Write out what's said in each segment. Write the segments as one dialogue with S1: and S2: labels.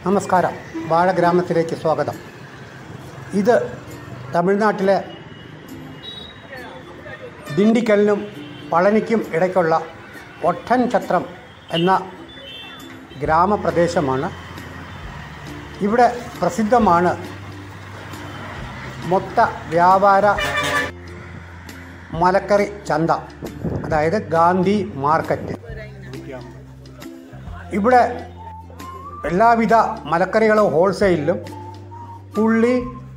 S1: നമസ്കാരം വാഴ ഗ്രാമത്തിലേക്ക് സ്വാഗതം ഇത് തമിഴ്നാട്ടിലെ ദിണ്ടിക്കലിനും പളനിക്കും ഇടയ്ക്കുള്ള ഒട്ടൻ ഛത്രം എന്ന ഗ്രാമപ്രദേശമാണ് ഇവിടെ പ്രസിദ്ധമാണ് മൊത്ത വ്യാപാര മലക്കറി ചന്ത അതായത് ഗാന്ധി മാർക്കറ്റ് ഇവിടെ എല്ലാവിധ മലക്കറികളും ഹോൾസെയിലിലും ഉള്ളി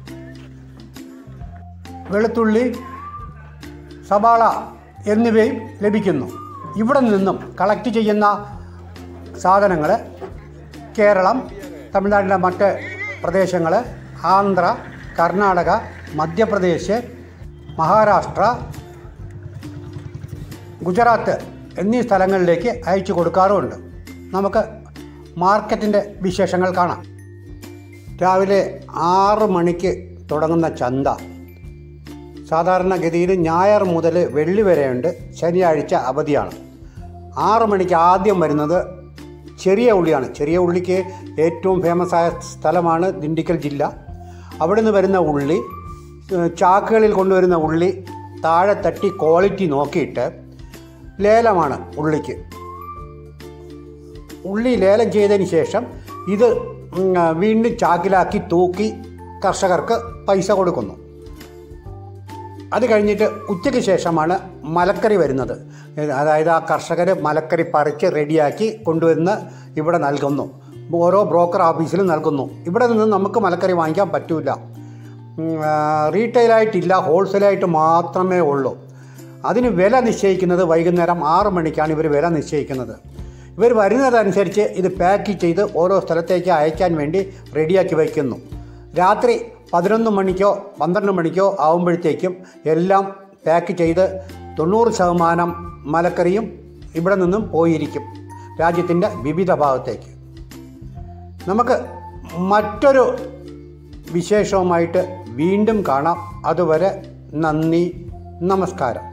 S1: വെളുത്തുള്ളി സവാള എന്നിവയും ലഭിക്കുന്നു ഇവിടെ നിന്നും കളക്ട് ചെയ്യുന്ന സാധനങ്ങൾ കേരളം തമിഴ്നാട്ടിലെ മറ്റ് പ്രദേശങ്ങൾ ആന്ധ്ര കർണാടക മധ്യപ്രദേശ് മഹാരാഷ്ട്ര ഗുജറാത്ത് എന്നീ സ്ഥലങ്ങളിലേക്ക് അയച്ചു കൊടുക്കാറുമുണ്ട് നമുക്ക് മാർക്കറ്റിൻ്റെ വിശേഷങ്ങൾ കാണാം രാവിലെ ആറ് മണിക്ക് തുടങ്ങുന്ന ചന്ത സാധാരണഗതിയിൽ ഞായർ മുതൽ വെള്ളി വരെയുണ്ട് ശനിയാഴ്ച അവധിയാണ് ആറ് മണിക്ക് ആദ്യം വരുന്നത് ചെറിയ ഉള്ളിയാണ് ചെറിയ ഉള്ളിക്ക് ഏറ്റവും ഫേമസ് ആയ സ്ഥലമാണ് ദിണ്ടിക്കൽ ജില്ല അവിടെ നിന്ന് വരുന്ന ഉള്ളി ഏഹ് ചാക്കുകളിൽ കൊണ്ടുവരുന്ന ഉള്ളി താഴെ തട്ടി ക്വാളിറ്റി നോക്കിയിട്ട് ലേലമാണ് ഉള്ളിക്ക് ഉള്ളി ലേലം ചെയ്തതിന് ശേഷം ഇത് ഉം, ആ, വീണ്ടും ചാക്കിലാക്കി തൂക്കി കർഷകർക്ക് പൈസ കൊടുക്കുന്നു അത് കഴിഞ്ഞിട്ട് ഉച്ചയ്ക്ക് ശേഷമാണ് മലക്കറി വരുന്നത് ഏത് അതായത് ആ കർഷകർ മലക്കറി പറിച്ച് റെഡിയാക്കി കൊണ്ടുവന്ന് ഇവിടെ നൽകുന്നു ഓരോ ബ്രോക്കർ ഓഫീസിലും നൽകുന്നു ഇവിടെ നിന്ന് നമുക്ക് മലക്കറി വാങ്ങിക്കാൻ പറ്റില്ല റീറ്റെയിലായിട്ടില്ല ഹോൾസെയിലായിട്ട് മാത്രമേ ഉള്ളൂ അതിന് വില നിശ്ചയിക്കുന്നത് വൈകുന്നേരം ആറ് മണിക്കാണ് ഇവർ വില നിശ്ചയിക്കുന്നത് ഇവർ വരുന്നതനുസരിച്ച് ഇത് പാക്ക് ചെയ്ത് ഓരോ സ്ഥലത്തേക്ക് അയക്കാൻ വേണ്ടി റെഡിയാക്കി വയ്ക്കുന്നു രാത്രി പതിനൊന്ന് മണിക്കോ പന്ത്രണ്ട് മണിക്കോ ആകുമ്പോഴത്തേക്കും എല്ലാം പാക്ക് ചെയ്ത് തൊണ്ണൂറ് ശതമാനം മലക്കറിയും ഇവിടെ നിന്നും പോയിരിക്കും രാജ്യത്തിൻ്റെ വിവിധ ഭാഗത്തേക്ക് നമുക്ക് മറ്റൊരു വിശേഷവുമായിട്ട് വീണ്ടും കാണാം അതുവരെ നന്ദി നമസ്കാരം